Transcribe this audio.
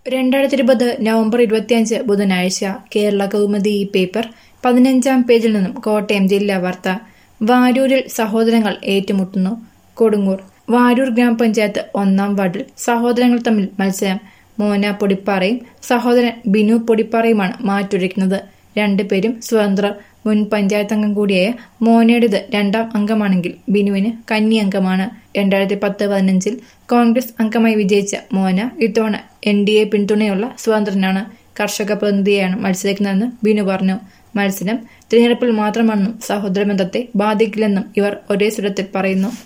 രണ്ടായിരത്തി ഇരുപത് നവംബർ ഇരുപത്തിയഞ്ച് ബുധനാഴ്ച കേരള കൗമുദി ഈ പേപ്പർ പതിനഞ്ചാം പേജിൽ നിന്നും കോട്ടയം ജില്ലാ വാർത്ത വാരൂരിൽ സഹോദരങ്ങൾ ഏറ്റുമുട്ടുന്നു കൊടുങ്ങൂർ വാരൂർ ഗ്രാമപഞ്ചായത്ത് ഒന്നാം വാർഡിൽ സഹോദരങ്ങൾ തമ്മിൽ മത്സരം മോന പൊടിപ്പാറയും സഹോദരൻ ബിനു പൊടിപ്പാറയുമാണ് മാറ്റുരയ്ക്കുന്നത് രണ്ടുപേരും സ്വതന്ത്രർ മുൻ പഞ്ചായത്ത് അംഗം കൂടിയായ മോനയുടേത് രണ്ടാം അംഗമാണെങ്കിൽ ബിനുവിന് കന്നി അംഗമാണ് രണ്ടായിരത്തി പത്ത് പതിനഞ്ചിൽ കോൺഗ്രസ് അംഗമായി വിജയിച്ച മോന ഇത്തവണ എൻ ഡി എ പിന്തുണയുള്ള സ്വതന്ത്രനാണ് കർഷക പ്രതിനിധിയാണ് മത്സരിക്കുന്നതെന്ന് ബിനു പറഞ്ഞു മത്സരം തിരഞ്ഞെടുപ്പിൽ മാത്രമാണെന്നും സഹോദര ബന്ധത്തെ ബാധിക്കില്ലെന്നും ഇവർ ഒരേ സ്വരത്തിൽ പറയുന്നു